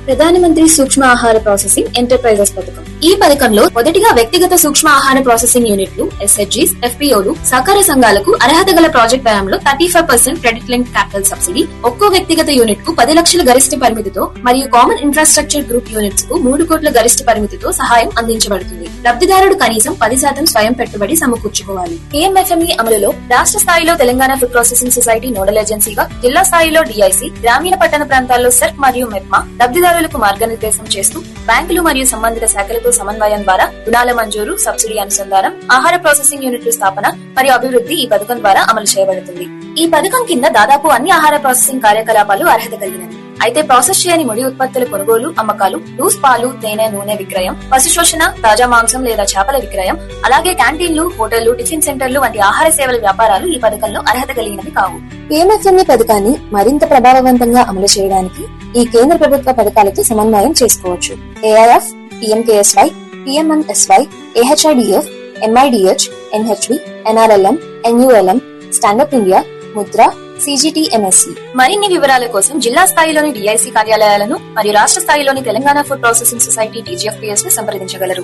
ప్రధానమంత్రి సూక్ష్మ ఆహార ప్రాసెసింగ్ ఎంటర్ప్రైజెస్ పథకం ఈ పథకంలో మొదటిగా వ్యక్తిగత సూక్ష్మ ఆహార ప్రాసెసింగ్ యూనిట్లు ఎస్హెచ్జీస్ ఎఫ్పీఓలు సహకార సంఘాలకు అర్హత గల ప్రాజెక్ట్ వ్యయంలో thirty five percent credit link capital subsidy ఒక్కో వ్యక్తిగత యూనిట్ కు పది లక్షల గరిష్ట పరిమితితో మరియు కామన్ ఇన్ఫ్రాస్ట్రక్చర్ గ్రూప్ యూనిట్స్ కు మూడు కోట్ల గరిష్ట పరిమితితో సహాయం అందించబడుతుంది లబ్ధిదారుడు కనీసం పది శాతం స్వయం పెట్టుబడి సమకూర్చుకోవాలి కేఎంఎఫ్ఎంఈ అమలులో రాష్ట్ర స్థాయిలో Telangana food processing society nodal ఏజెన్సీగా జిల్లా స్థాయిలో డిఐసి గ్రామీణ పట్టణ ప్రాంతాల్లో సెర్క్ మరియు మెప్మా లబ్ధిదారులకు మార్గనిర్దేశం చేస్తూ బ్యాంకులు మరియు సంబంధిత శాఖలతో సమన్వయం ద్వారా రుణాల మంజూరు సబ్సిడీ అనుసంధానం ఆహార ప్రాసెసింగ్ యూనిట్ల స్థాపన మరియు అభివృద్ధి ఈ పథకం ద్వారా అమలు చేయబడుతుంది ఈ పథకం కింద దాదాపు అన్ని ఆహార ప్రాసెసింగ్ కార్యకలాపాలు అర్హత కలిగినవి అయితే ప్రాసెస్ చేయని ముడి ఉత్పత్తుల కొనుగోలు అమ్మకాలు లూస్ పాలు తేనె నూనె విక్రయం పశు శోషణ తాజా మాంసం లేదా చేపల విక్రయం అలాగే క్యాంటీన్లు హోటళ్లు టిఫిన్ సెంటర్లు వంటి ఆహార సేవల వ్యాపారాలు ఈ పథకంలో అర్హత కలిగినవి కావు పిఎంఎఫ్ఎంఈ పథకాన్ని మరింత ప్రభావవంతంగా అమలు చేయడానికి ఈ కేంద్ర ప్రభుత్వ పథకాలతో సమన్వయం చేసుకోవచ్చు AIF PMKSY PMMSY AHIDF MIDH NHV NRLM NULM stand up India Mudra CGTMSC మరిన్ని వివరాల కోసం జిల్లా స్థాయిలోని డిఐసి కార్యాలయాలను మరియు రాష్ట్ర స్థాయిలోని Telangana food processing society TGFPS ను సంప్రదించగలరు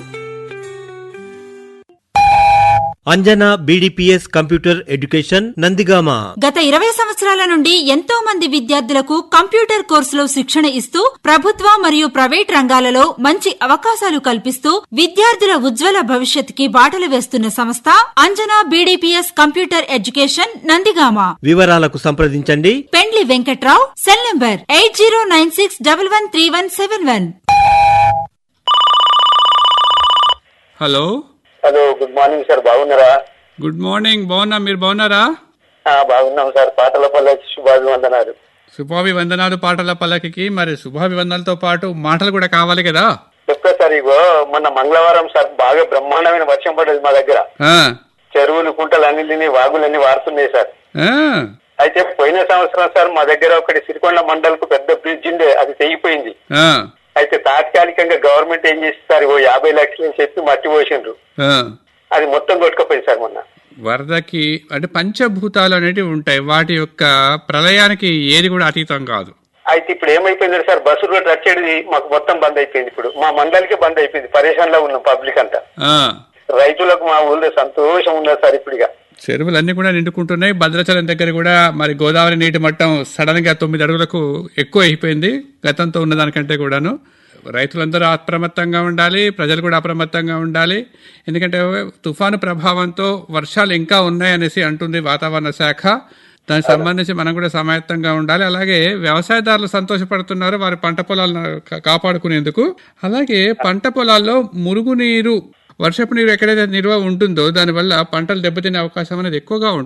Anjana BDPS computer education Nandigama గత ఇరవై సంవత్సరాల నుండి ఎంతో మంది విద్యార్థులకు కంప్యూటర్ కోర్సులో శిక్షణ ఇస్తూ ప్రభుత్వ మరియు ప్రైవేట్ రంగాలలో మంచి అవకాశాలు కల్పిస్తూ విద్యార్థుల ఉజ్వల భవిష్యత్తుకి బాటలు వేస్తున్న సంస్థ Anjana BDPS computer education Nandigama వివరాలకు సంప్రదించండి Pendli Venkatrao cell number eight zero nine six double one three one seven one hello hello good morning sir బాగున్నారా గుడ్ మార్నింగ్ బాగున్నా మీరు బాగున్నారా ఆ, బాగున్నాం సార్ పాటల పల్లె శుభాభివందనాలు శుభాభివందనాలు పాటల పల్లకికి మరి శుభాభివందనాలతో పాటు మాటలు కూడా కావాలి కదా చెప్తా సార్ ఇగో మొన్న మంగళవారం సార్ బాగా బ్రహ్మాండమైన వర్షం పడ్డది మా దగ్గర ఆ, చెరువులు కుంటలు అన్నింటినీ వాగులన్నీ వారుతున్నాయి సార్ ఆ, అయితే పోయిన సంవత్సరం సార్ మా దగ్గర ఒకటి సిరికొండ మండలకు పెద్ద బ్రిడ్జ్ ఉండే అది తెగిపోయింది ఆ, అయితే తాత్కాలికంగా గవర్నమెంట్ ఏం చేసి సార్ ఇగో యాభై లక్షలు అని చెప్పి మట్టి పోసిండ్రు ఆ. అది మొత్తం కొట్టుకుపోయింది సార్ మొన్న వరదకి అంటే పంచభూతాలు అనేటివి ఉంటాయి వాటి యొక్క ప్రళయానికి ఏది కూడా అతీతం కాదు అయితే ఇప్పుడు ఏమైపోయింది సార్ బస్సు రోడ్ వచ్చేది మాకు మొత్తం బంద్ అయిపోయింది ఇప్పుడు మా మండలికి బంద్ అయిపోయింది పరేషాన్ లో ఉన్నాం పబ్లిక్ అంతా ఆ, రైతులకు మా ఊళ్ళో సంతోషం ఉన్నది సార్ ఇప్పుడు ఇక చెరువులన్నీ కూడా నిండుకుంటున్నాయి భద్రాచలం దగ్గర కూడా మరి గోదావరి నీటి మట్టం సడన్ గా తొమ్మిది అడుగులకు ఎక్కువ అయిపోయింది గతంతో ఉన్నదానికంటే కూడాను రైతులందరూ అప్రమత్తంగా ఉండాలి ప్రజలు కూడా అప్రమత్తంగా ఉండాలి ఎందుకంటే తుఫాను ప్రభావంతో వర్షాలు ఇంకా ఉన్నాయనేసి అంటుంది వాతావరణ శాఖ దానికి సంబంధించి మనం కూడా సమాయత్తంగా ఉండాలి అలాగే వ్యవసాయదారులు సంతోషపడుతున్నారు వారి పంట పొలాలను కా- కాపాడుకునేందుకు అలాగే పంట పొలాల్లో మురుగునీరు వర్షపు నీరు ఎక్కడైతే నిల్వ ఉంటుందో దానివల్ల పంటలు దెబ్బతినే అవకాశం అనేది ఎక్కువగా ఉంటుంది